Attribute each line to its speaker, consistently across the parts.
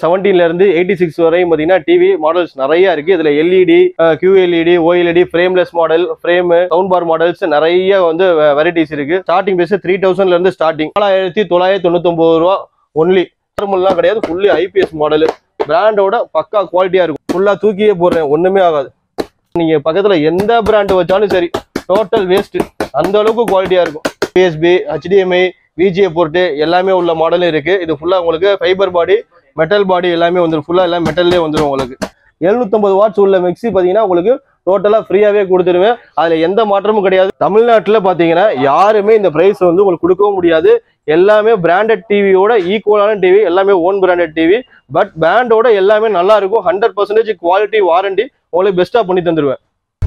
Speaker 1: செவன்டீன்ல இருந்து eighty six வரையும் பார்த்தீங்கன்னா டிவி மாடல்ஸ் நிறைய இருக்கு இதுல LED QLED OLED frameless model frame sound bar models நிறைய வந்து வெரைட்டிஸ் இருக்கு ஸ்டார்டிங் பேஸ் த்ரீ தௌசண்ட்ல இருந்து ஸ்டார்டிங் நாலாயிரத்தி தொள்ளாயிரத்தி தொண்ணூத்தொன்பது ரூபா ஒன்லி நார்மல்லாம் கிடையாது ஃபுல்லி ஐபிஎஸ் மாடல் பிராண்டோட பக்கா குவாலிட்டியா இருக்கும் ஃபுல்லா தூக்கியே போடுறேன் ஒண்ணுமே ஆகாது நீங்க பக்கத்துல எந்த பிராண்ட் வச்சாலும் சரி டோட்டல் வேஸ்ட் அந்த அளவுக்கு குவாலிட்டியா இருக்கும் பிஎஸ்பி HDMI விஜிஏ போர்ட்டு எல்லாமே உள்ள மாடலும் இருக்கு இது ஃபுல்லா உங்களுக்கு ஃபைபர் பாடி மெட்டல் பாடி எல்லாமே வந்துடும் ஃபுல்லா எல்லாம் மெட்டல்லே வந்துடும் உங்களுக்கு 750 வாட்ஸ் உள்ள மிக்ஸி பார்த்தீங்கன்னா உங்களுக்கு டோட்டலாக ஃப்ரீயாகவே கொடுத்துருவேன் அதில் எந்த மாற்றமும் கிடையாது தமிழ்நாட்டில் பார்த்தீங்கன்னா யாருமே இந்த ப்ரைஸ் வந்து உங்களுக்கு கொடுக்கவும் முடியாது எல்லாமே பிராண்டட் டிவியோட ஈக்குவலான டிவி எல்லாமே ஓன் பிராண்டட் டிவி பட் பிராண்டோட எல்லாமே நல்லா இருக்கும் ஹண்ட்ரட் பர்சன்டேஜ் குவாலிட்டி வாரண்டி உங்களுக்கு பெஸ்ட்டாக பண்ணி தந்துடுவேன்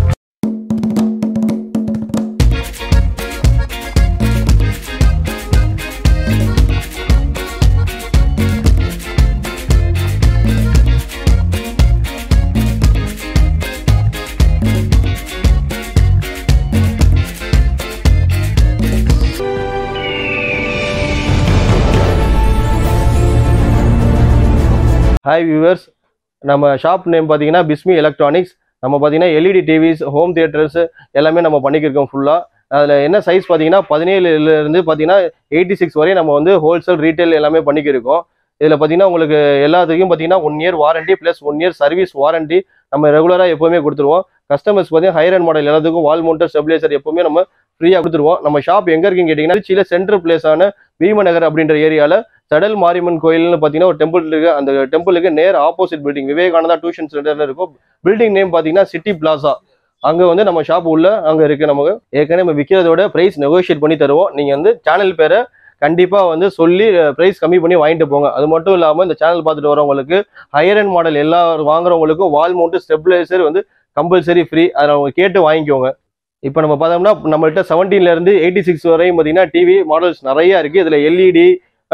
Speaker 1: ஹாய் வியூவர்ஸ் நம்ம ஷாப் நேம் பார்த்தீங்கன்னா பிஸ்மி எலக்ட்ரானிக்ஸ் நம்ம பார்த்தீங்கன்னா எல்இடி டிவிஸ் ஹோம் தியேட்டர்ஸ் எல்லாமே நம்ம பண்ணிக்கிருக்கோம் ஃபுல்லாக அதில் என்ன சைஸ் பார்த்தீங்கன்னா பதினேழுலேருந்து பார்த்தீங்கன்னா எயிட்டி சிக்ஸ் வரையும் நம்ம வந்து ஹோல்சேல் ரீட்டைல் எல்லாமே பண்ணிக்கிருக்கோம் இதில் பார்த்தீங்கன்னா உங்களுக்கு எல்லாத்துக்கும் பார்த்தீங்கன்னா one year warranty plus one year service warranty நம்ம ரெகுலராக எப்போவுமே கொடுத்துருவோம் கஸ்டமர்ஸ் பார்த்தீங்கன்னா ஹையர் அண்ட் மாடல் எல்லாத்துக்கும் வால் மவுண்டர் ஸ்டெபிலைசர் எப்பவுமே நம்ம ஃப்ரீயாக கொடுத்துருவோம் நம்ம ஷாப் எங்கே இருக்குன்னு கேட்டிங்கன்னா திருச்சியில் சென்ட்ரல் பிளேஸான பீமநகர் அப்படின்ற ஏரியாவில் சடல் மாரியம்மன் கோயில்னு பார்த்தீங்கன்னா ஒரு டெம்பிள் இருக்கு அந்த டெம்பிளுக்கு நேர் ஆப்போசிட் பில்டிங் விவேகானந்தா டியூஷன் சென்டர்ல இருக்கும் பில்டிங் நேம் பார்த்தீங்கன்னா சிட்டி பிளாசா அங்க வந்து நம்ம ஷாப் உள்ள அங்க இருக்கு நமக்கு ஏற்கனவே நம்ம விற்கிறதோட பிரைஸ் நெகோஷியேட் பண்ணி தருவோம் நீங்க வந்து சேனல் பேரை கண்டிப்பா வந்து சொல்லி பிரைஸ் கம்மி பண்ணி வாங்கிட்டு போங்க அது மட்டும் இல்லாம இந்த சேனல் பார்த்துட்டு வரவங்களுக்கு ஹையர் அண்ட் மாடல் எல்லா வாங்குறவங்களுக்கும் வால் மவுண்ட் ஸ்டெபிலைசர் வந்து கம்பல்சரி ஃப்ரீ அதை அவங்க கேட்டு வாங்கிக்கோங்க இப்போ நம்ம பார்த்தோம்னா நம்மள்ட்ட 17 ல இருந்து எயிட்டி சிக்ஸ் வரையும் பார்த்தீங்கன்னா டிவி மாடல்ஸ் நிறைய இருக்கு இதுல LED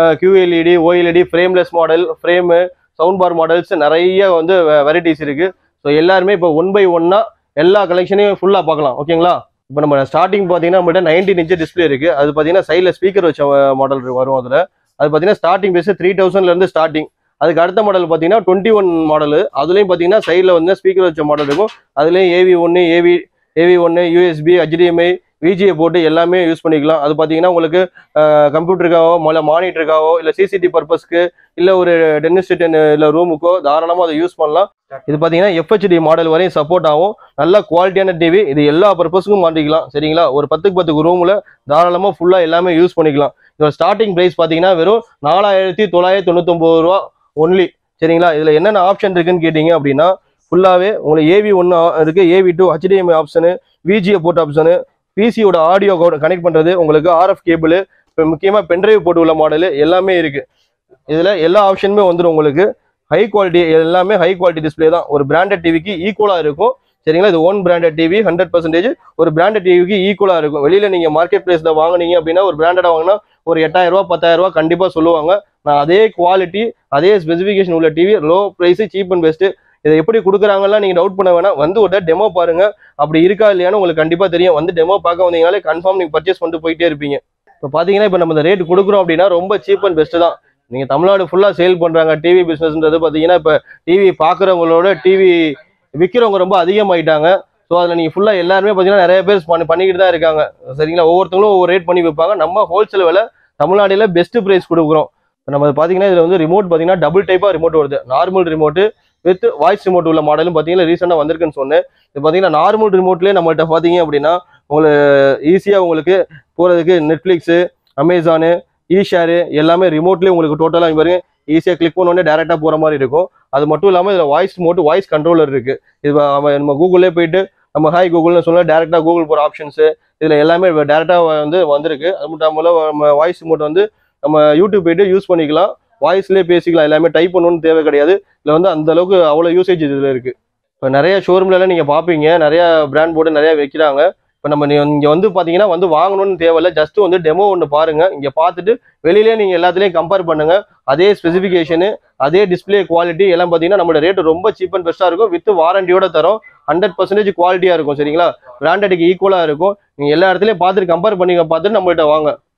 Speaker 1: QLED OLED frameless model frame sound bar models நிறைய வந்து வெரைட்டிஸ் இருக்கு ஸோ எல்லாருமே இப்போ ஒன் பை ஒன்னா எல்லா கலெக்ஷனையும் ஃபுல்லாக பார்க்கலாம் ஓகேங்களா இப்போ நம்ம ஸ்டார்டிங் பார்த்தீங்கன்னா நம்மகிட்ட நைன்டீன் இன்ச்சு டிஸ்பிளே இருக்கு அது பார்த்தீங்கன்னா சைடில் ஸ்பீக்கர் வச்ச மாடல் வரும் அதில் அது பார்த்தீங்கன்னா ஸ்டார்டிங் பேஸ் த்ரீ தௌசண்ட்லேருந்து ஸ்டார்டிங் அதுக்கு அடுத்த மாடல் பார்த்தீங்கன்னா டுவெண்ட்டி ஒன் மாடல் அதுலேயும் பார்த்தீங்கன்னா சைடில் வந்து ஸ்பீக்கர் வச்ச மாடல் இருக்கும் அதுலேயும் ஏவி ஒன்று ஏவி ஏவி ஒன்று யூஎஸ்பி HDMI விஜிஏ போட்டு எல்லாமே யூஸ் பண்ணிக்கலாம் அது பார்த்தீங்கன்னா உங்களுக்கு கம்ப்யூட்டருக்காவோ இல்லை மானிட்டருக்காவோ இல்லை சிசிடி பர்பஸ்க்கு இல்லை ஒரு டென்னிஸ்ட் டென் இல்லை ரூமுக்கோ தாராளமாக அதை யூஸ் பண்ணலாம் இது பார்த்தீங்கன்னா எஃப்ஹெச்டி மாடல் வரையும் சப்போர்ட் ஆகும் நல்ல குவாலிட்டியான டிவி இது எல்லா பர்பஸ்க்கும் மாட்டிக்கலாம் சரிங்களா ஒரு பத்துக்கு பத்துக்கு ரூமில் தாராளமாக ஃபுல்லாக எல்லாமே யூஸ் பண்ணிக்கலாம் இதோட ஸ்டார்டிங் ப்ரைஸ் பார்த்தீங்கன்னா வெறும் நாலாயிரத்தி தொள்ளாயிரத்தி தொண்ணூத்தொம்பது ரூபா ஒன்லி சரிங்களா இதில் என்னென்ன ஆப்ஷன் இருக்குன்னு கேட்டிங்க அப்படின்னா ஃபுல்லாகவே உங்களுக்கு ஏவி ஒன்று இருக்குது AV two HDMI option VGA port option பிசியோட ஆடியோ கனெக்ட் பண்ணுறது உங்களுக்கு ஆர்எஃப் கேபிள் இப்போ முக்கியமாக பென்ட்ரைவ் போட்டு உள்ள மாடல் எல்லாமே இருக்குது இதில் எல்லா ஆப்ஷனுமே வந்துடும் உங்களுக்கு ஹை குவாலிட்டி எல்லாமே ஹை குவாலிட்டி டிஸ்ப்ளே தான் ஒரு பிராண்டட் டிவிக்கு ஈக்குவலாக இருக்கும் சரிங்களா இது own branded TV hundred percentage ஒரு பிராண்டட் டிவிக்கு ஈக்குவலாக இருக்கும் வெளியில் நீங்கள் மார்க்கெட் ப்ளேஸில் வாங்குனீங்க அப்படின்னா ஒரு பிராண்டடாக வாங்கினா ஒரு எட்டாயிரம் ரூபா பத்தாயிரம் ரூபா கண்டிப்பாக சொல்லுவாங்க நான் அதே குவாலிட்டி அதே ஸ்பெசிஃபிகேஷன் உள்ள TV low price cheap and best இதை எப்படி கொடுக்குறாங்கலாம் நீங்கள் டவுட் பண்ண வேணாம் வந்து ஒரு டெமோ பாருங்க அப்படி இருக்கா இல்லையான்னு உங்களுக்கு கண்டிப்பாக தெரியும் வந்து டெமோ பார்க்க வந்தீங்கனாலே கன்ஃபார்ம் நீங்கள் பர்ச்சேஸ் பண்ணிட்டு போயிட்டே இருப்பீங்க இப்போ பார்த்தீங்கன்னா இப்போ நம்ம இந்த ரேட் கொடுக்குறோம் அப்படின்னா ரொம்ப சீப் அண்ட் பெஸ்ட்டு தான் நீங்கள் தமிழ்நாடு ஃபுல்லாக சேல் பண்ணுறாங்க டிவி பிஸ்னஸ்ன்றது பார்த்தீங்கன்னா இப்போ டிவி பார்க்குறவங்களோட டிவி விற்கிறவங்க ரொம்ப அதிகமாயிட்டாங்க ஸோ அதில் நீங்கள் ஃபுல்லாக எல்லாருமே பார்த்தீங்கன்னா நிறைய பேர் பண்ணி பண்ணிக்கிட்டு தான் இருக்காங்க சரிங்களா ஒவ்வொருத்தவங்களும் ஒவ்வொரு ரேட் பண்ணி விற்பாங்க நம்ம ஹோல்சேல் விலை தமிழ்நாட்டில் பெஸ்ட் ப்ரைஸ் கொடுக்குறோம் இப்போ நம்ம பார்த்தீங்கன்னா இதில் வந்து ரிமோட் பார்த்தீங்கன்னா டபுள் டைப்பாக ரிமோட் வருது normal remote with voice remote உள்ள மாடலும் பார்த்தீங்கன்னா ரீசெண்டாக வந்திருக்குன்னு சொன்னேன் இது பார்த்தீங்கன்னா நார்மல் ரிமோட்லேயே நம்மள்ட்ட பார்த்தீங்க அப்படின்னா உங்களுக்கு ஈஸியாக உங்களுக்கு போகிறதுக்கு நெட்ஃப்ளிக்ஸு அமேசானு ஈஷேரு எல்லாமே ரிமோட்லேயே உங்களுக்கு டோட்டலாக பாருங்க ஈஸியாக கிளிக் பண்ணோடனே டேரெக்டாக போகிற மாதிரி இருக்கும் அது மட்டும் இல்லாமல் இதில் வாய்ஸ் ரிமோட் வாய்ஸ் கண்ட்ரோலர் இருக்குது இது நம்ம- நம்ம கூகுளே போயிட்டு நம்ம ஹாய் கூகுள்னு சொன்னா டேரெக்டாக கூகுள் போகிற ஆப்ஷன்ஸு இதில் எல்லாமே டேரெக்டாக வந்து வந்திருக்கு அது மட்டும் இல்லாமல் நம்ம வாய்ஸ் ரிமோட் வந்து நம்ம யூடியூப் போயிட்டு யூஸ் பண்ணிக்கலாம் வாய்ஸ்லேயே பேசிக்கலாம் எல்லாமே டைப் பண்ணணும்னு தேவை கிடையாது இதில் வந்து அந்த அளவுக்கு அவ்வளோ யூசேஜ் இதில் இருக்குது இப்போ நிறைய ஷோரூம்லலாம் நீங்கள் பார்ப்பீங்க நிறைய பிராண்ட் போர்டு நிறைய வைக்கிறாங்க இப்போ நம்ம இங்கே வந்து பார்த்தீங்கன்னா வந்து வாங்கணும்னு தேவையில்ல ஜஸ்ட் வந்து டெமோ ஒன்று பாருங்க இங்கே பார்த்துட்டு வெளியிலே நீங்கள் எல்லாத்துலேயும் கம்பேர் பண்ணுங்க அதே ஸ்பெசிஃபிகேஷனு அதே டிஸ்ப்ளே குவாலிட்டி எல்லாம் பார்த்தீங்கன்னா நம்மளோட ரேட் ரொம்ப சீப் அண்ட் பெஸ்ட்டாக இருக்கும் வித் வாரண்டியோட தரோம் ஹண்ட்ரட் பர்சன்டேஜ் குவாலிட்டியாக இருக்கும் சரிங்களா பிராண்டடுக்கு ஈக்குவலாக இருக்கும் நீங்கள் எல்லா இடத்துலையும் பார்த்துட்டு கம்பேர் பண்ணி பார்த்துட்டு நம்மள்ட்ட வாங்க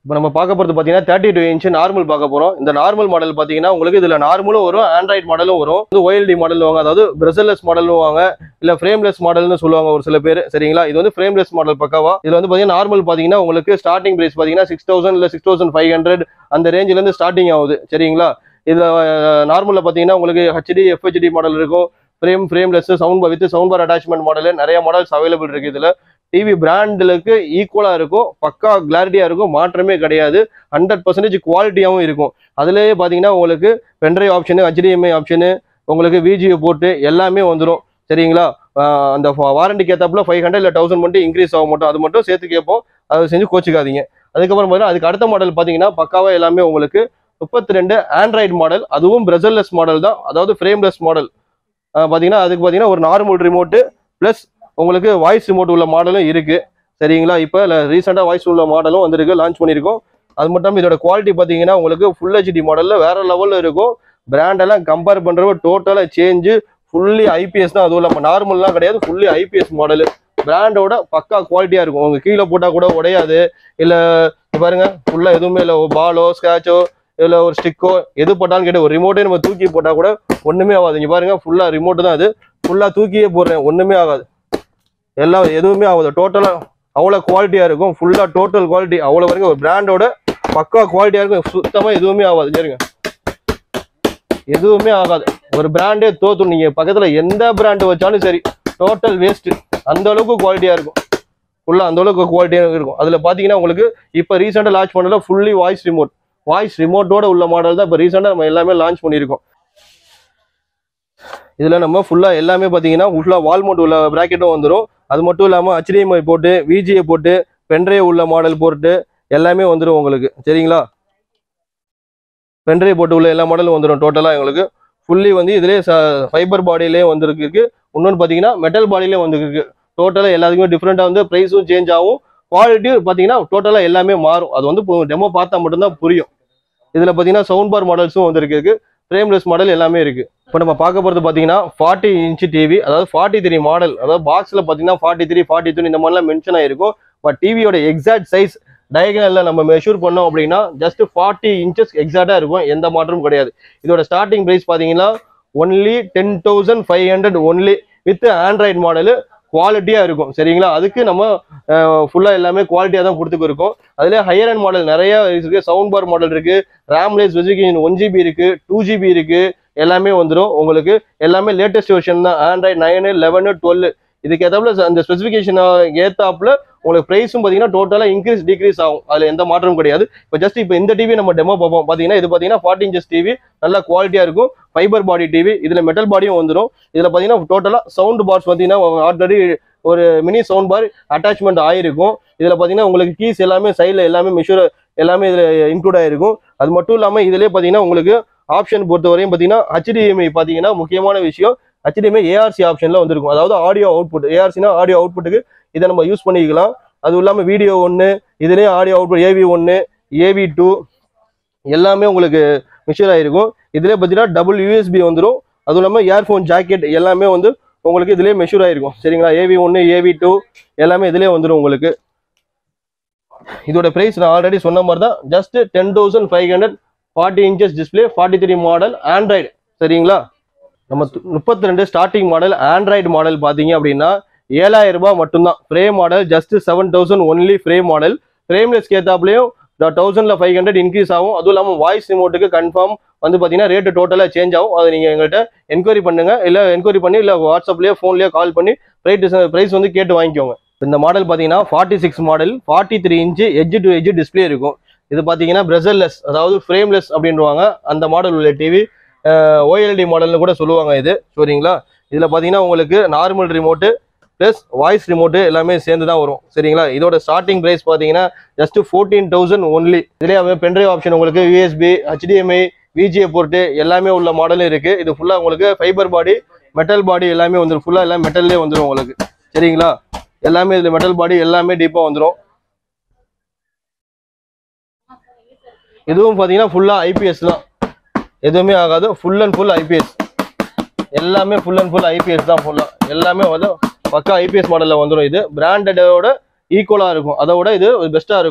Speaker 1: இப்போ நம்ம பார்க்க போகிறது பார்த்தீங்கன்னா தேர்ட்டி டூ இன்ச் நார்மல் பார்க்க போகிறோம் இந்த நார்மல் மாடல் பார்த்தீங்கன்னா உங்களுக்கு இதில் நார்மலும் வரும் ஆண்ட்ராய்ட் மாடலும் வரும் இது OLD மாடல் வாங்க அதாவது பிரசல்லெஸ் மாடல் வாங்க இல்லை ஃப்ரேம்லெஸ் மாடல்னு சொல்லுவாங்க ஒரு சில பேர் சரிங்களா இது வந்து ஃப்ரேம்லெஸ் மாடல் பக்காவா இதில் வந்து பார்த்தீங்கன்னா நார்மல் பார்த்தீங்கன்னா உங்களுக்கு ஸ்டார்டிங் பிரைஸ் பார்த்தீங்கன்னா சிக்ஸ் தௌசண்ட் இல்லை சிக்ஸ் தௌசண்ட் ஃபைவ் ஹண்ட்ரட் அந்த ரேஞ்சிலேருந்து ஸ்டார்டிங் ஆகுது சரிங்களா இதில் நார்மலில் பார்த்தீங்கன்னா உங்களுக்கு ஹெச்டி எஃப்ஹெச்டி மாடல் இருக்கும் frame frameless sound with sound bar attachment model நிறைய மாடல்ஸ் அவைலபிள் இருக்கு இதில் டிவி பிராண்டுகளுக்கு ஈக்குவலாக இருக்கும் பக்கா கிளாரிட்டியாக இருக்கும் மாற்றமே கிடையாது ஹண்ட்ரட் பர்சன்டேஜ் குவாலிட்டியாகவும் இருக்கும் அதுலேயே பார்த்தீங்கன்னா உங்களுக்கு பென்ட்ரைவ் ஆப்ஷனு HDMI ஆப்ஷனு உங்களுக்கு விஜிஓ போட்டு எல்லாமே வந்துடும் சரிங்களா ஆஹ் அந்த வாரண்டிக்கு ஏற்றாப்புல ஃபைவ் ஹண்ட்ரட் இல்லை தௌசண்ட் மட்டும் இன்க்ரீஸ் ஆக மாட்டோம் அது மட்டும் சேர்த்து கேட்போம் அதை செஞ்சு கோச்சிக்காதீங்க அதுக்கப்புறம் பார்த்தீங்கன்னா அதுக்கு அடுத்த மாடல் பார்த்தீங்கன்னா பக்காவாக எல்லாமே உங்களுக்கு முப்பத்தி ரெண்டு ஆண்ட்ராய்டு மாடல் அதுவும் பிரசல்லெஸ் மாடல் தான் அதாவது ஃப்ரேம்லெஸ் மாடல் பார்த்தீங்கன்னா அதுக்கு பார்த்தீங்கன்னா ஒரு நார்மல் ரிமோட்டு ப்ளஸ் உங்களுக்கு வாய்ஸ் ரிமோட் உள்ள மாடலும் இருக்கு சரிங்களா இப்போ ரீசெண்டாக வாய்ஸ் உள்ள மாடலும் வந்திருக்கு லான்ச் பண்ணியிருக்கோம் அது மட்டும் இல்லாமல் இதோட குவாலிட்டி பார்த்தீங்கன்னா உங்களுக்கு ஃபுல் ஹெச்டி மாடலில் வேற லெவலில் இருக்கும் பிராண்டெல்லாம் கம்பேர் பண்ணுறப்ப டோட்டலாக சேஞ்சு ஃபுல்லி ஐபிஎஸ் தான் அதுவும் இல்லாமல் நார்மல்லாம் கிடையாது ஃபுல்லி ஐபிஎஸ் மாடலு பிராண்டோட பக்கா குவாலிட்டியாக இருக்கும் உங்க கீழே போட்டால் கூட உடையாது இல்லை பாருங்க ஃபுல்லாக எதுவுமே இல்லை பாலோ ஸ்க்ராச்சோ இல்லை ஒரு ஸ்டிக்கோ எது போட்டாலும் கேட்டு ஒரு ரிமோட்டே நம்ம தூக்கி போட்டால் கூட ஒன்றுமே ஆகாது இங்கே பாருங்க ஃபுல்லாக ரிமோட்டு தான் அது ஃபுல்லாக தூக்கியே போடுறேன் ஒன்றுமே ஆகாது எல்லாம் எதுவுமே ஆகாது டோட்டலாக அவ்வளோ குவாலிட்டியாக இருக்கும் ஃபுல்லாக டோட்டல் குவாலிட்டி அவ்வளோ வரைக்கும் ஒரு பிராண்டோட பக்கா குவாலிட்டியாக இருக்கும் சுத்தமாக எதுவுமே ஆகாது சரிங்க எதுவுமே ஆகாது ஒரு பிராண்டே தோத்தும் நீங்கள் பக்கத்தில் எந்த பிராண்டு வச்சாலும் சரி டோட்டல் வேஸ்ட் அந்த அளவுக்கு குவாலிட்டியாக இருக்கும் ஃபுல்லாக அந்த அளவுக்கு குவாலிட்டியாக இருக்கும் அதில் பார்த்தீங்கன்னா உங்களுக்கு இப்போ ரீசெண்டாக லான்ச் பண்ணல ஃபுல்லி வாய்ஸ் ரிமோட் வாய்ஸ் ரிமோட்டோட உள்ள மாடல் தான் இப்போ ரீசெண்டாக நம்ம எல்லாமே லான்ச் பண்ணியிருக்கோம் இதில் நம்ம ஃபுல்லாக எல்லாமே பார்த்தீங்கன்னா ஃபுல்லாக வால்மோட் உள்ள ப்ராக்கெட்டும் வந்துடும் அது மட்டும் இல்லாமல் HDMI போட்டு விஜிஏ போட்டு பென்ட்ரைவ் உள்ள மாடல் போட்டு எல்லாமே வந்துடும் உங்களுக்கு சரிங்களா பென்ட்ரைவ் போட்டு உள்ள எல்லா மாடலும் வந்துடும் டோட்டலாக எங்களுக்கு ஃபுல்லி வந்து இதிலே ஃபைபர் பாடியிலே வந்துருக்கு இருக்கு இன்னொன்று பார்த்தீங்கன்னா மெட்டல் பாடியிலே வந்துருக்கு டோட்டலாக எல்லாத்துக்குமே டிஃப்ரெண்ட்டாக வந்து ப்ரைஸும் சேஞ்ச் ஆகும் குவாலிட்டியும் பார்த்தீங்கன்னா டோட்டலாக எல்லாமே மாறும் அது வந்து டெமோ பார்த்தா மட்டும்தான் புரியும் இதில் பார்த்தீங்கன்னா சவுண்ட் பார் மாடல்ஸும் வந்துருக்கு ஃப்ரேம்லெஸ் மாடல் எல்லாமே இருக்கு இப்போ நம்ம பார்க்க போகிறது பார்த்தீங்கன்னா ஃபார்ட்டி இன்ச் டிவி அதாவது ஃபார்ட்டி த்ரீ மாடல் அதாவது பாக்ஸில் பார்த்தீங்கன்னா ஃபார்ட்டி த்ரீ ஃபார்ட்டி த்ரீ இந்த மாதிரிலாம் மென்ஷன் ஆயிருக்கும் பட் டிவியோட எக்ஸாக்ட் சைஸ் டயகனலில் நம்ம மெஷூர் பண்ணோம் அப்படின்னா ஜஸ்ட் ஃபார்ட்டி இன்ச்சஸ் எக்ஸாக்டாக இருக்கும் எந்த மாற்றமும் கிடையாது இதோட ஸ்டார்டிங் ப்ரைஸ் பார்த்தீங்கன்னா only ten thousand five hundred only with Android model குவாலிட்டியாக இருக்கும் சரிங்களா அதுக்கு நம்ம ஃபுல்லாக எல்லாமே குவாலிட்டியாக தான் கொடுத்துக்கு இருக்கோம் அதில் ஹையர் அண்ட் மாடல் நிறைய இருக்கு சவுண்ட் பார் மாடல் இருக்கு ரேம்லேஸ் ஸ்பெசிஃபிகேஷன் ஒன் ஜிபி இருக்கு டூ ஜிபி இருக்கு எல்லாமே வந்துடும் உங்களுக்கு எல்லாமே லேட்டஸ்ட் வெர்ஷன் தான் ஆண்ட்ராய்டு நைனு லெவனு டுவெல் இதுக்கு ஏற்றாப்புல அந்த ஸ்பெசிஃபிகேஷன் ஏத்தாப்புல உங்களுக்கு ப்ரைஸும் பார்த்தீங்கன்னா டோட்டலாக இன்க்ரீஸ் டிக்ரீஸ் ஆகும் அதில் எந்த மாற்றமும் கிடையாது இப்போ ஜஸ்ட் இப்போ இந்த டிவி நம்ம டெமோ பார்ப்போம் பார்த்தீங்கன்னா இது பார்த்தீங்கன்னா ஃபார்ட்டி இன்ச்சஸ் டிவி நல்லா குவாலிட்டியாக இருக்கும் ஃபைபர் பாடி டிவி இதில் மெட்டல் பாடியும் வந்துடும் இதில் பார்த்தீங்கன்னா டோட்டலாக சவுண்ட் பார்ஸ் பார்த்தீங்கன்னா ஆல்ரெடி ஒரு மினி சவுண்ட் பார் அட்டாச்மெண்ட் ஆயிருக்கும் இதில் பார்த்தீங்கன்னா உங்களுக்கு கீஸ் எல்லாமே சைடில் எல்லாமே மிஷூர் எல்லாமே இதில் இன்க்ளூட் ஆயிருக்கும் அது மட்டும் இல்லாமல் இதிலே பார்த்தீங்கன்னா உங்களுக்கு ஆப்ஷன் பொறுத்த வரையும் பார்த்தீங்கன்னா HDMI பார்த்தீங்கன்னா முக்கியமான விஷயம் HDMI ஏஆர்சி ஆப்ஷனில் வந்திருக்கும் அதாவது ஆடியோ அவுட்புட் ஏஆர்சினா ஆடியோ அவுட்புட்டுக்கு இதை நம்ம யூஸ் பண்ணிக்கலாம் அதுவும் இல்லாமல் வீடியோ ஒன்று இதுலேயே ஆடியோ அவுட்புட் ஏவி ஒன்று ஏவி டூ எல்லாமே உங்களுக்கு மிஷர் ஆயிருக்கும் இதுலேயே பார்த்தீங்கன்னா டபுள் யூஎஸ்பி வந்துடும் அதுவும் இல்லாமல் இயர்ஃபோன் ஜாக்கெட் எல்லாமே வந்து உங்களுக்கு இதுலேயே மெஷூர் ஆயிருக்கும் சரிங்களா ஏவி ஒன்று ஏவி டூ எல்லாமே இதுலேயே வந்துடும் உங்களுக்கு இதோட பிரைஸ் நான் ஆல்ரெடி சொன்ன மாதிரி தான் just ten thousand five hundred forty inches display forty three model Android சரிங்களா நம்ம முப்பத்தி ரெண்டு ஸ்டார்டிங் மாடல் ஆண்ட்ராய்டு மாடல் பார்த்தீங்க அப்படின்னா ஏழாயிரம் ரூபாய் மட்டும்தான் frame model just seven thousand only frame model frameless கேத்தாப்லேயும் தௌசண்ட்ல ஃபைவ் ஹண்ட்ரட் இன்க்ரீஸ் ஆகும் அதுவும் இல்லாமல் வாய்ஸ் ரிமோட்டுக்கு கன்ஃபார்ம் வந்து பார்த்தீங்கன்னா ரேட்டு டோட்டலாக சேஞ்ச் ஆகும் அதை நீங்கள் எங்கள்கிட்ட என்கொயரி பண்ணுங்க இல்லை என்கொயரி பண்ணி இல்லை வாட்ஸ்அப்லேயோ ஃபோன்லேயோ கால் பண்ணி ப்ரைஸ் ப்ரைஸ் வந்து கேட்டு வாங்கிக்கோங்க இந்த மாடல் பார்த்தீங்கன்னா forty six model forty three inch edge to edge display இருக்கும் இது பார்த்தீங்கன்னா பிரசல்லெஸ் அதாவது ஃப்ரேம்லெஸ் அப்படின்றவாங்க அந்த மாடல் உள்ள டிவி ஓஎல்டி மாடல்னு கூட சொல்லுவாங்க இது சரிங்களா இதில் பார்த்தீங்கன்னா உங்களுக்கு normal remote plus voice remote எல்லாமே சேர்ந்து தான் வரும் சரிங்களா இதோட ஸ்டார்டிங் ப்ரைஸ் பார்த்தீங்கன்னா ஜஸ்ட் ஃபோர்டீன் தௌசண்ட் ஒன்லி இதுலேயே பென்ட்ரைவ் ஆப்ஷன் உங்களுக்கு யூஎஸ்பி HDMI விஜிஏ போர்ட்டு எல்லாமே உள்ள மாடலும் இருக்குது இது ஃபுல்லாக உங்களுக்கு ஃபைபர் பாடி மெட்டல் பாடி எல்லாமே வந்துடும் ஃபுல்லாக எல்லாம் மெட்டல்லே வந்துடும் உங்களுக்கு சரிங்களா எல்லாமே இதில் மெட்டல் பாடி எல்லாமே டீப்பாக வந்துடும் இதுவும் பார்த்தீங்கன்னா ஃபுல்லாக ஐபிஎஸ் தான் எதுவுமே ஆகாது ஃபுல் அண்ட் ஃபுல் ஐபிஎஸ் எல்லாமே ஃபுல் அண்ட் ஃபுல் ஐபிஎஸ் தான் ஃபுல்லாக எல்லாமே வந்து பக்கா ஐபிஎஸ் மாடலில் வந்துடும் இது பிராண்டடோட ஈக்குவலாக இருக்கும் அதை விட இது பெஸ்ட்டாக இருக்கும்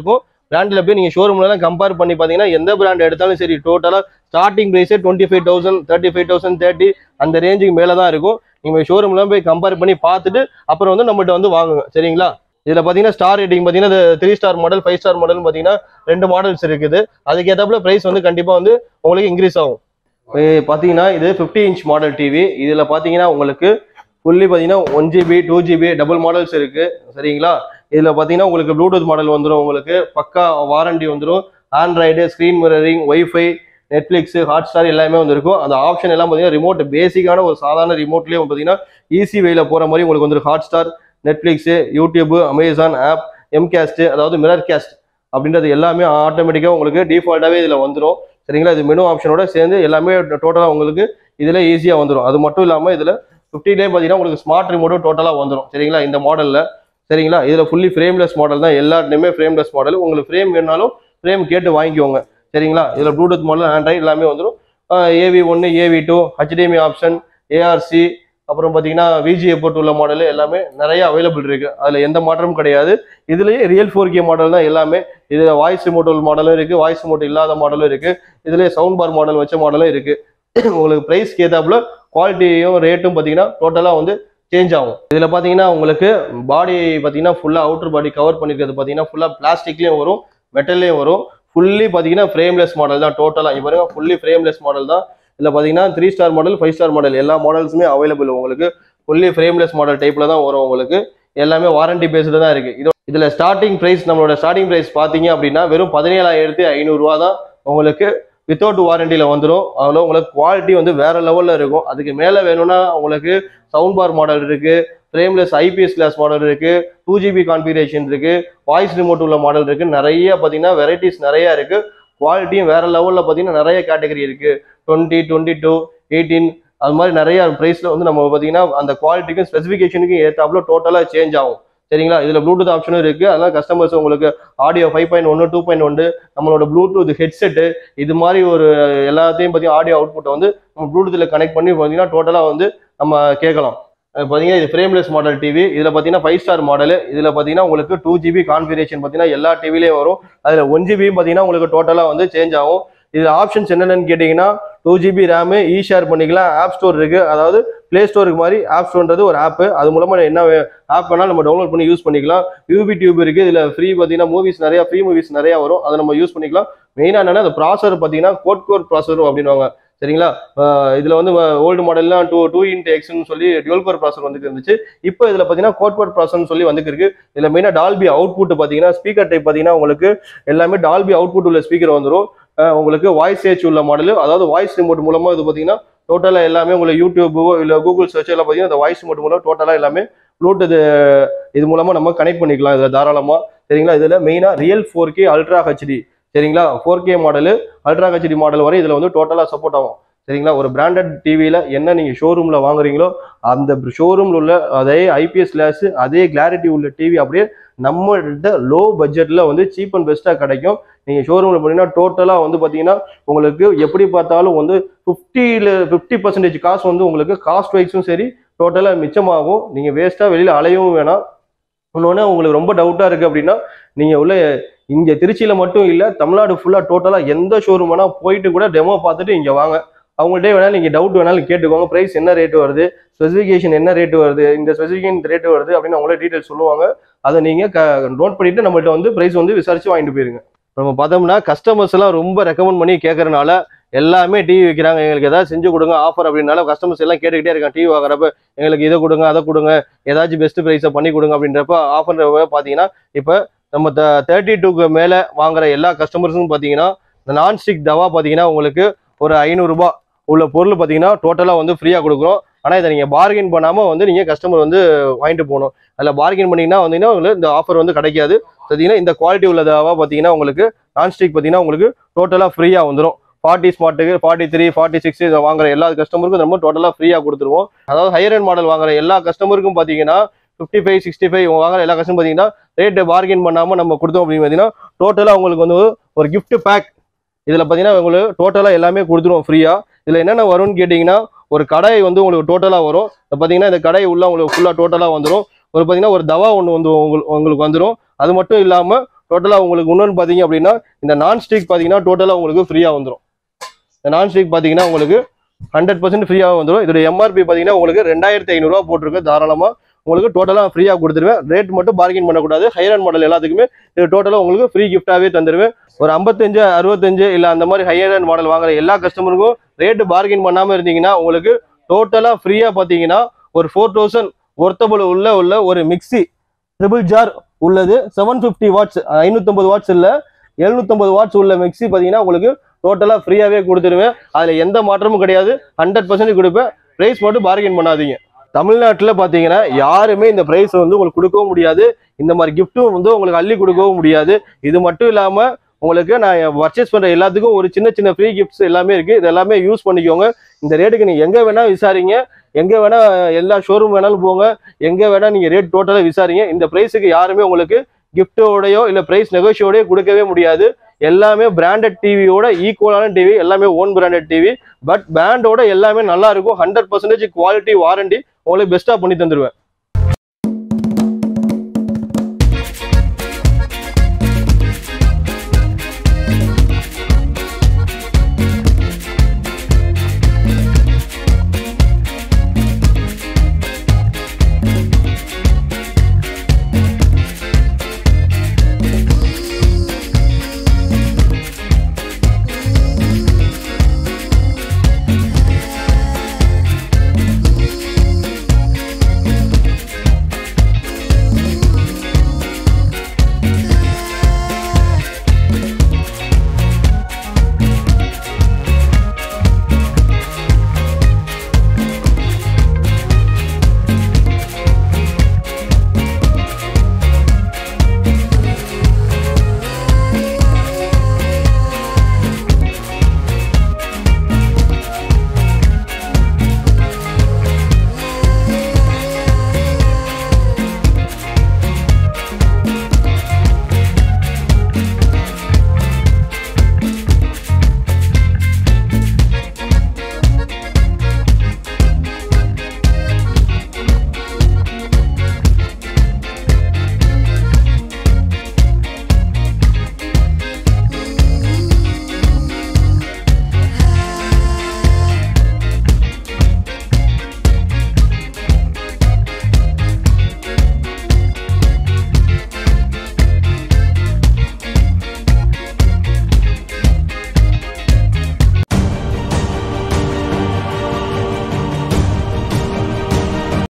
Speaker 1: பிராண்டில் போய் நீங்கள் ஷோரூம்லாம் கம்பேர் பண்ணி பார்த்தீங்கன்னா எந்த பிராண்ட் எடுத்தாலும் சரி டோட்டலாக ஸ்டார்டிங் ப்ரைஸே twenty five thousand thirty five thousand thirty அந்த ரேஞ்சுக்கு மேலே தான் இருக்கும் நீங்கள் ஷோரூம்லாம் போய் கம்பேர் பண்ணி பார்த்துட்டு அப்புறம் வந்து நம்மகிட்ட வந்து வாங்குங்க சரிங்களா இதில் பார்த்தீங்கன்னா ஸ்டார் ரேட்டிங் பார்த்தீங்கன்னா three star model five star model பார்த்தீங்கன்னா ரெண்டு மாடல்ஸ் இருக்குது அதுக்கேற்றாப்புல ப்ரைஸ் வந்து கண்டிப்பாக வந்து உங்களுக்கு இன்க்ரீஸ் ஆகும் இது பார்த்தீங்கன்னா இது ஃபிஃப்டி இன்ச் மாடல் டிவி இதில் பார்த்தீங்கன்னா உங்களுக்கு ஃபுல்லி பார்த்தீங்கன்னா one GB two GB double models இருக்குது சரிங்களா இதில் பார்த்தீங்கன்னா உங்களுக்கு ப்ளூடூத் மாடல் வந்துடும் உங்களுக்கு பக்கா வாரண்டி வந்துடும் Android screen mirroring wifi Netflix Hotstar எல்லாமே வந்துருக்கும் அந்த ஆப்ஷன் எல்லாம் பார்த்தீங்கன்னா ரிமோட் பேசிக்கான ஒரு சாதாரண ரிமோட்லேயே பார்த்தீங்கன்னா ஈஸி வேல போகிற மாதிரி உங்களுக்கு வந்துடும் Hotstar Netflix YouTube Amazon app எம்காஸ்ட் அதாவது மிரர் கேஸ்ட் அப்படின்றது எல்லாமே ஆட்டோமேட்டிக்காக உங்களுக்கு டிஃபால்ட்டாகவே இதில் வந்துடும் சரிங்களா இது மெனு ஆப்ஷனோட சேர்ந்து எல்லாமே டோட்டலாக உங்களுக்கு இதில் ஈஸியாக வந்துடும் அது மட்டும் இல்லாமல் இதில் ஃபிஃப்டிலே பார்த்தீங்கன்னா உங்களுக்கு ஸ்மார்ட் ரிமோட்டும் டோட்டலாக வந்துடும் சரிங்களா இந்த மாடலில் சரிங்களா இதில் ஃபுல்லி ஃப்ரேம்லெஸ் மாடல் தான் எல்லாத்துலேயுமே ஃப்ரேம்லெஸ் மாடல் உங்களுக்கு ஃப்ரேம் வேணாலும் ஃப்ரேம் கேட்டு வாங்கிக்கோங்க சரிங்களா இதில் ப்ளூடூத் மாடல் ஆண்ட்ராய்டு எல்லாமே வந்துடும் ஏவி ஒன்று AV two HDMI option ARC அப்புறம் பார்த்தீங்கன்னா விஜிஏ போட்டு உள்ள மாடல் எல்லாமே நிறைய அவைலபிள் இருக்கு அதில் எந்த மாற்றமும் கிடையாது இதுலேயே ரியல் ஃபோர் கே மாடல் தான் எல்லாமே இதில் வாய்ஸ் ரிமோட் மாடலும் இருக்கு வாய்ஸ் ரிமோட் இல்லாத மாடலும் இருக்கு இதுலேயே சவுண்ட் பார் மாடல் வச்ச மாடலும் இருக்கு உங்களுக்கு ப்ரைஸ் ஏத்தாப்புல குவாலிட்டியும் ரேட்டும் பார்த்தீங்கன்னா டோட்டலாக வந்து சேஞ்ச் ஆகும் இதில் பார்த்தீங்கன்னா உங்களுக்கு பாடி பார்த்தீங்கன்னா ஃபுல்லாக அவுட்டர் பாடி கவர் பண்ணிருக்கிறது பார்த்தீங்கன்னா ஃபுல்லாக பிளாஸ்டிக்லேயும் வரும் மெட்டல்லையும் வரும் ஃபுல்லி பார்த்தீங்கன்னா ஃப்ரேம்லெஸ் மாடல் தான் டோட்டலாக இங்கே பாருங்க ஃபுல்லி ஃப்ரேம்லெஸ் மாடல் தான் இதில் பார்த்தீங்கன்னா three star model five star model எல்லா மாடல்ஸுமே அவைலபிள் உங்களுக்கு ஃபுல்லி ஃப்ரேம்லெஸ் மாடல் டைப்பில் தான் வரும் உங்களுக்கு எல்லாமே வாரண்டி பேஸ்டு தான் இருக்குது இது இதில் ஸ்டார்டிங் ப்ரைஸ் நம்மளோட ஸ்டார்டிங் ப்ரைஸ் பார்த்தீங்க அப்படின்னா வெறும் பதினேழாயிரத்தி ஐநூறுரூவா தான் உங்களுக்கு வித்தவுட் வாரண்டியில் வந்துடும் அதில் உங்களுக்கு குவாலிட்டி வந்து வேற லெவலில் இருக்கும் அதுக்கு மேலே வேணும்னா உங்களுக்கு சவுண்ட் பார் மாடல் இருக்கு ஃப்ரேம்லெஸ் ஐபிஎஸ் கிளாஸ் மாடல் இருக்கு டூ ஜிபி கான்ஃபிகரேஷன் இருக்கு வாய்ஸ் ரிமோட் உள்ள மாடல் இருக்கு நிறைய பார்த்தீங்கன்னா வெரைட்டிஸ் நிறைய இருக்கு குவாலிட்டியும் வேற லெவலில் பார்த்தீங்கன்னா நிறைய கேட்டகரி இருக்கு டுவெண்ட்டி டுவெண்ட்டி டூ எயிட்டீன் அது மாதிரி நிறைய ப்ரைஸில் வந்து நம்ம பார்த்தீங்கன்னா அந்த குவாலிட்டிக்கும் ஸ்பெசிஃபிகேஷனுக்கும் ஏற்றாப்புல டோட்டலாக சேஞ்ச் ஆகும் சரிங்களா இதில் ப்ளூடூத் ஆப்ஷனும் இருக்குது அதனால் கஸ்டமர்ஸ் உங்களுக்கு ஆடியோ ஃபைவ் பாயிண்ட் ஒன்று டூ பாயிண்ட் ஒன்று நம்மளோட ப்ளூடூத் ஹெட்செட்டு இது மாதிரி ஒரு எல்லாத்தையும் பார்த்தீங்கன்னா ஆடியோ அவுட்புட்டை வந்து நம்ம ப்ளூடூத்தில் கனெக்ட் பண்ணி பார்த்தீங்கன்னா டோட்டலாக வந்து நம்ம கேட்கலாம் அது பார்த்தீங்கன்னா இது ஃப்ரேம்லெஸ் மாடல் டிவி இதில் பார்த்தீங்கன்னா ஃபைவ் ஸ்டார் மாடல் இதில் பார்த்தீங்கன்னா உங்களுக்கு டூ ஜிபி கான்ஃபிகரேஷன் பார்த்தீங்கன்னா எல்லா டிவிலையும் வரும் அதில் ஒன் ஜிபியும் பார்த்தீங்கன்னா உங்களுக்கு டோட்டலாக வந்து சேஞ்ச் ஆகும் இது ஆப்ஷன்ஸ் என்னென்னு கேட்டிங்கன்னா டூ ஜிபி ரேமு இ ஷேர் பண்ணிக்கலாம் ஆப் ஸ்டோர் இருக்குது அதாவது ப்ளே ஸ்டோருக்கு மாதிரி ஆப் ஸ்டோர்ன்றது ஒரு ஆப்பு அது மூலமாக என்ன ஆப் வேணாலும் நம்ம டவுன்லோட் பண்ணி யூஸ் பண்ணிக்கலாம் யூபி டியூப் இருக்குது இதில் ஃப்ரீ பார்த்தீங்கன்னா மூவிஸ் நிறையா ஃப்ரீ மூவிஸ் நிறையா வரும் அதை நம்ம யூஸ் பண்ணிக்கலாம் மெயினாக என்னன்னா அந்த ப்ராசர் பார்த்தீங்கன்னா கோட் கோர் ப்ராசர் அப்படின்வாங்க சரிங்களா அஹ் இதுல வந்து ஓல்டு மாடல்லாம் டூ டூ இன்ட் எக்ஸ்னு சொல்லி டுவெல் கோர் ப்ராசர் வந்துட்டு இருந்துச்சு இப்போ இதுல பார்த்தீங்கன்னா கோட் கோர் ப்ராசர்னு சொல்லி வந்துட்டு இருக்கு இதுல மெயினாக டால்பி அவுட்புட் பார்த்தீங்கன்னா ஸ்பீக்கர் டைப் பார்த்தீங்கன்னா உங்களுக்கு எல்லாமே டால்பி அவுட்புட் உள்ள ஸ்பீக்கர் வந்துடும் அஹ் உங்களுக்கு வாய்ஸ் ஏச் உள்ள மாடல் அதாவது வாய்ஸ் ரிமோட் மூலமா இது பார்த்தீங்கன்னா டோட்டலாக எல்லாமே உங்களுக்கு யூடியூபோ இல்லை கூகுள் சர்ச் எல்லாம் பார்த்தீங்கன்னா இந்த வாய்ஸ் ரிமோட் மூலம் டோட்டலாக எல்லாமே ப்ளூடூத் இது மூலமா நம்ம கனெக்ட் பண்ணிக்கலாம் இதில் தாராளமாக சரிங்களா இதில் மெயினாக real four K ultra HD சரிங்களா four K model ultra HD model வரை இதில் வந்து டோட்டலாக சப்போர்ட் ஆகும் சரிங்களா ஒரு பிராண்டட் டிவியில் என்ன நீங்கள் ஷோரூமில் வாங்குறீங்களோ அந்த ஷோரூமில் உள்ள அதே ஐபிஎஸ் கிளாஸ் அதே கிளாரிட்டி உள்ள டிவி அப்படியே நம்மள்கிட்ட லோ பட்ஜெட்டில் வந்து சீப் அண்ட் பெஸ்ட்டாக கிடைக்கும் நீங்கள் ஷோரூமில் போனீங்கன்னா டோட்டலாக வந்து பார்த்தீங்கன்னா உங்களுக்கு எப்படி பார்த்தாலும் வந்து ஃபிஃப்டியில் ஃபிஃப்டி பர்சன்டேஜ் காசு வந்து உங்களுக்கு காஸ்ட் வைஸும் சரி டோட்டலாக மிச்சமாகும் நீங்கள் வேஸ்ட்டாக வெளியில் அலையவும் வேணாம் இன்னொன்று உங்களுக்கு ரொம்ப டவுட்டாக இருக்குது அப்படின்னா நீங்கள் உள்ள இங்கே திருச்சியில் மட்டும் இல்லை தமிழ்நாடு ஃபுல்லாக டோட்டலாக எந்த ஷோரூம் வேணால் போயிட்டு கூட டெமோ பார்த்துட்டு இங்கே வாங்க அவங்கள்ட்டே வேணாலும் நீங்கள் டவுட் வேணாலும் கேட்டுக்கோங்க ப்ரைஸ் என்ன ரேட் வருது ஸ்பெசிஃபிகேஷன் என்ன ரேட் வருது இந்த ஸ்பெசிஃபிகேஷன் ரேட் வருது அப்படின்னு அவங்களே டீட்டெயில் சொல்லுவாங்க அதை நீங்கள் க நோட் பண்ணிட்டு நம்மள்ட்ட வந்து ப்ரைஸ் வந்து விசாரிச்சு வாங்கிட்டு போயிருங்க நம்ம பார்த்தோம்னா கஸ்டமர்ஸ் எல்லாம் ரொம்ப ரெக்கமெண்ட் பண்ணி கேட்கறனால எல்லாமே டிவி வைக்கிறாங்க எங்களுக்கு ஏதாவது செஞ்சு கொடுங்க ஆஃபர் அப்படின்னால கஸ்டமர்ஸ் எல்லாம் கேட்டுக்கிட்டே இருக்காங்க டிவி வாங்குறப்ப எங்களுக்கு இதை கொடுங்க அதை கொடுங்க ஏதாச்சும் பெஸ்ட் ப்ரைஸை பண்ணி கொடுங்க அப்படின்றப்ப ஆஃபர் பார்த்தீங்கன்னா இப்போ நம்ம தேர்ட்டி டூக்கு மேலே வாங்குற எல்லா கஸ்டமர்ஸும் பார்த்தீங்கன்னா இந்த நான்ஸ்டிக் தவா பார்த்தீங்கன்னா உங்களுக்கு ஒரு ஐநூறுரூபா உள்ள பொருள் பார்த்தீங்கன்னா டோட்டலாக வந்து ஃப்ரீயாக கொடுக்குறோம் ஆனால் இதை நீங்கள் பார்கெயின் பண்ணாமல் வந்து நீங்கள் கஸ்டமர் வந்து வாங்கிட்டு போகணும் அதில் பார்கெயின் பண்ணிங்கன்னா வந்தீங்கன்னா உங்களுக்கு இந்த ஆஃபர் வந்து கிடைக்காது பார்த்தீங்கன்னா இந்த குவாலிட்டி உள்ளதாவா பார்த்தீங்கன்னா உங்களுக்கு நான்ஸ்டிக் பார்த்தீங்கன்னா உங்களுக்கு டோட்டலாக ஃப்ரீயாக வந்துடும் ஃபார்ட்டி ஸ்மார்ட்டுக்கு ஃபார்ட்டி த்ரீ ஃபார்ட்டி சிக்ஸ் இதை வாங்குற எல்லா கஸ்டமருக்கும் நம்ம டோட்டலாக ஃப்ரீயாக கொடுத்துருவோம் அதாவது ஹையர் அண்ட் மாடல் வாங்குற எல்லா கஸ்டமருக்கும் பார்த்தீங்கன்னா ஃபிஃப்டி ஃபைவ் சிக்ஸ்டி ஃபைவ் வாங்குற எல்லா கஸ்டமர் பார்த்தீங்கன்னா ரேட்டு பார்கெயின் பண்ணாமல் நம்ம கொடுத்தோம் அப்படின்னு பார்த்தீங்கன்னா டோட்டலாக உங்களுக்கு வந்து ஒரு gift பேக் இதில் பார்த்தீங்கன்னா உங்களுக்கு டோட்டலாக எல்லாமே கொடுத்துருவோம் ஃப்ரீயாக இதில் என்னென்ன வரும்னு கேட்டிங்கன்னா ஒரு கடை வந்து உங்களுக்கு டோட்டலாக வரும் இப்போ பார்த்தீங்கன்னா இந்த கடை உள்ள உங்களுக்கு ஃபுல்லாக டோட்டலாக வந்துடும் ஒரு பார்த்தீங்கன்னா ஒரு தவா ஒன்று வந்து உங்களுக்கு உங்களுக்கு வந்துடும் அது மட்டும் இல்லாமல் டோட்டலாக உங்களுக்கு இன்னொன்று பார்த்தீங்க அப்படின்னா இந்த நான் ஸ்டிக் பார்த்தீங்கன்னா டோட்டலாக உங்களுக்கு ஃப்ரீயாக வந்துடும் இந்த நான் ஸ்டிக் பார்த்தீங்கன்னா உங்களுக்கு ஹண்ட்ரட் பர்சன்ட் ஃப்ரீயாக வந்துடும் இதோட எம்ஆர்பி பார்த்தீங்கன்னா உங்களுக்கு ரெண்டாயிரத்தி ஐநூறுரூவா போட்டிருக்கு தாராளமாக உங்களுக்கு டோட்டலாக ஃப்ரீயாக கொடுத்துருவேன் ரேட் மட்டும் பார்கின் பண்ணக்கூடாது ஹையர் அண்ட் மாடல் எல்லாத்துக்குமே இது டோட்டலாக உங்களுக்கு ஃப்ரீ கிஃப்டாகவே தந்துடுவேன் ஒரு ஐம்பத்தஞ்சு அறுபத்தஞ்சு இல்லை அந்த மாதிரி ஹையர் அண்ட் மாடல் வாங்குற எல்லா கஸ்டமருக்கும் ரேட்டு பார்கின் பண்ணாமல் இருந்தீங்கன்னா உங்களுக்கு டோட்டலாக ஃப்ரீயாக பார்த்தீங்கன்னா ஒரு ஃபோர் தௌசண்ட் ஒர்த்தபிள் உள்ள உள்ள ஒரு மிக்ஸி ட்ரிபிள் ஜார் உள்ளது செவன் ஃபிஃப்டி வாட்ஸ் ஐநூற்றம்பது வாட்ஸ் இல்லை எழுநூத்தம்பது வாட்ஸ் உள்ள மிக்ஸி பார்த்தீங்கன்னா உங்களுக்கு டோட்டலாக ஃப்ரீயாகவே கொடுத்துருவேன் அதில் எந்த மாற்றமும் கிடையாது ஹண்ட்ரட் பர்சன்ட் கொடுப்பேன் ப்ரைஸ் மட்டும் பார்கெயின் பண்ணாதீங்க தமிழ்நாட்டில் பார்த்தீங்கன்னா யாருமே இந்த ப்ரைஸ் வந்து உங்களுக்கு கொடுக்கவும் முடியாது இந்த மாதிரி கிஃப்ட்டும் வந்து உங்களுக்கு அள்ளி கொடுக்கவும் முடியாது இது மட்டும் இல்லாமல் உங்களுக்கு நான் பர்ச்சேஸ் பண்ணுற எல்லாத்துக்கும் ஒரு சின்ன சின்ன ஃப்ரீ கிஃப்ட்ஸ் எல்லாமே இருக்குது இது எல்லாமே யூஸ் பண்ணிக்கோங்க இந்த ரேட்டுக்கு நீங்கள் எங்கே வேணால் விசாரிங்க எங்கே வேணால் எல்லா ஷோரூம் வேணாலும் போங்க எங்கே வேணால் நீங்கள் ரேட் டோட்டலாக விசாரிங்க இந்த ப்ரைஸுக்கு யாருமே உங்களுக்கு கிஃப்ட்டோடையோ இல்லை ப்ரைஸ் நெகோஷியோடயோ கொடுக்கவே முடியாது எல்லாமே பிராண்டட் டிவியோட ஈக்குவலான டிவி எல்லாமே ஓன் பிராண்டட் டிவி பட் பிராண்டோட எல்லாமே நல்லா இருக்கும் ஹண்ட்ரட் பர்சன்டேஜ் குவாலிட்டி வாரண்டி உங்களுக்கு பெஸ்ட்டாக பண்ணி தந்துடுவேன்